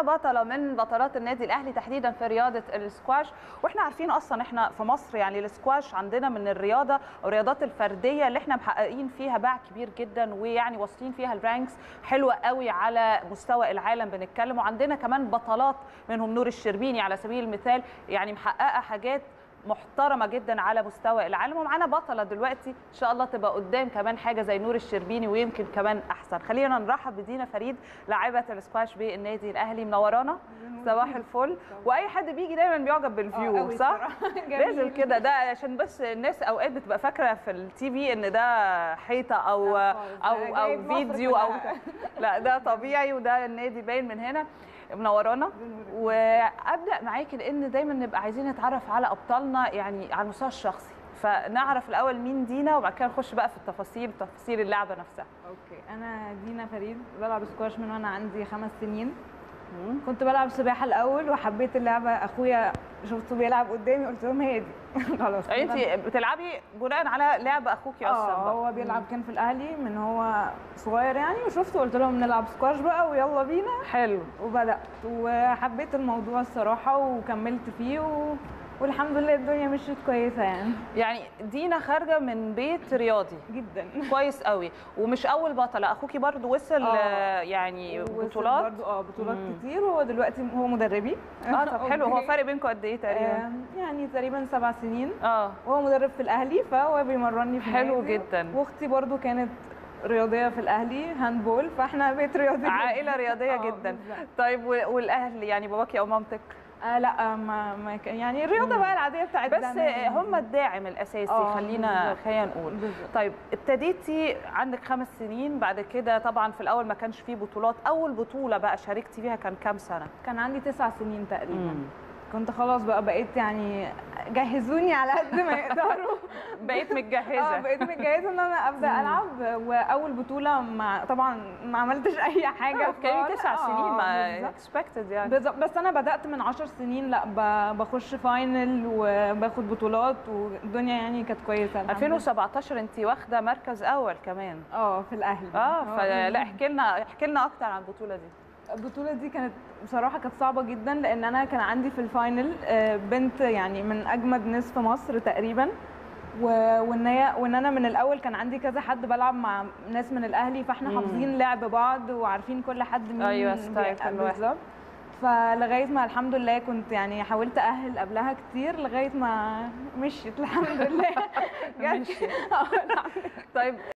معانا بطله من بطلات النادي الاهلي تحديدا في رياضه السكواش واحنا عارفين اصلا احنا في مصر يعني السكواش عندنا من الرياضه او الرياضات الفرديه اللي احنا محققين فيها باع كبير جدا ويعني واصلين فيها الرانكس حلوه قوي على مستوى العالم بنتكلم وعندنا كمان بطلات منهم نور الشربيني على سبيل المثال يعني محققه حاجات محترمه جدا على مستوى العالم ومعانا بطله دلوقتي ان شاء الله تبقى قدام كمان حاجه زي نور الشربيني ويمكن كمان احسن خلينا نرحب بدينا فريد لاعبه السكواش بالنادي الاهلي منورانا صباح الفل واي حد بيجي دايما بيعجب بالفيو صح لازم كده ده عشان بس الناس اوقات بتبقى فاكره في التي في ان ده حيطه او او او فيديو او لا ده طبيعي وده النادي باين من هنا منورانا وابدا معاكي لان دايما نبقى عايزين نتعرف على ابطالنا يعني على المستوى الشخصي فنعرف الاول مين دينا وبعد كده نخش بقى في التفاصيل تفاصيل اللعبه نفسها اوكي انا دينا فريد بلعب سكواش من وانا عندي خمس سنين كنت بلعب سباحه الاول وحبيت اللعبه اخويا شفته بيلعب قدامي قلت لهم هي دي خلاص يعني انت بتلعبي بناء على لعب اخوكي اصلا اه هو بيلعب كان في الاهلي من هو صغير يعني وشفته قلت لهم نلعب سكواش بقى ويلا بينا حلو وبدات وحبيت الموضوع الصراحه وكملت فيه و... والحمد لله الدنيا مشيت كويسه يعني يعني دينا خارجه من بيت رياضي جدا كويس قوي ومش اول بطله اخوكي برضو وصل آه يعني بطولات برضو اه بطولات مم. كتير وهو دلوقتي هو مدربي اه طب حلو هو فرق بينكم قد ايه تقريبا آه يعني تقريبا سبع سنين اه وهو مدرب في الاهلي فهو بيمرني في حلو النادي. جدا واختي برضو كانت رياضيه في الاهلي هاندبول فاحنا بيت رياضي عائله رياضيه جدا طيب والاهل يعني باباكي او مامتك آه لا ما, ما يعني الرياضه بقى العاديه بتاعت بس هم الداعم الاساسي آه خلينا خلينا نقول بالزبط. طيب ابتديتي عندك خمس سنين بعد كده طبعا في الاول ما كانش فيه بطولات اول بطوله بقى شاركتي فيها كان كام سنه كان عندي تسع سنين تقريبا مم. كنت خلاص بقى بقيت يعني جهزوني على قد ما يقدروا بقيت متجهزه اه بقيت متجهزه ان انا ابدا العب واول بطوله مع طبعا ما عملتش اي حاجه كان تسع سنين ما اكسبكتد يعني بالظبط بس انا بدات من 10 سنين لا بخش فاينل وباخد بطولات والدنيا يعني كانت كويسه 2017 انت واخده مركز اول كمان اه في الاهلي اه فلا احكي لنا احكي لنا اكتر عن البطوله دي البطولة دي كانت بصراحة كانت صعبة جدا لأن أنا كان عندي في الفاينل بنت يعني من أجمد ناس في مصر تقريبا وان هي وان انا من الاول كان عندي كذا حد بلعب مع ناس من الاهلي فاحنا حافظين لعب بعض وعارفين كل حد مين ايوه ستايل بالظبط فلغايه ما الحمد لله كنت يعني حاولت اهل قبلها كتير لغايه ما مشيت الحمد لله مشيت طيب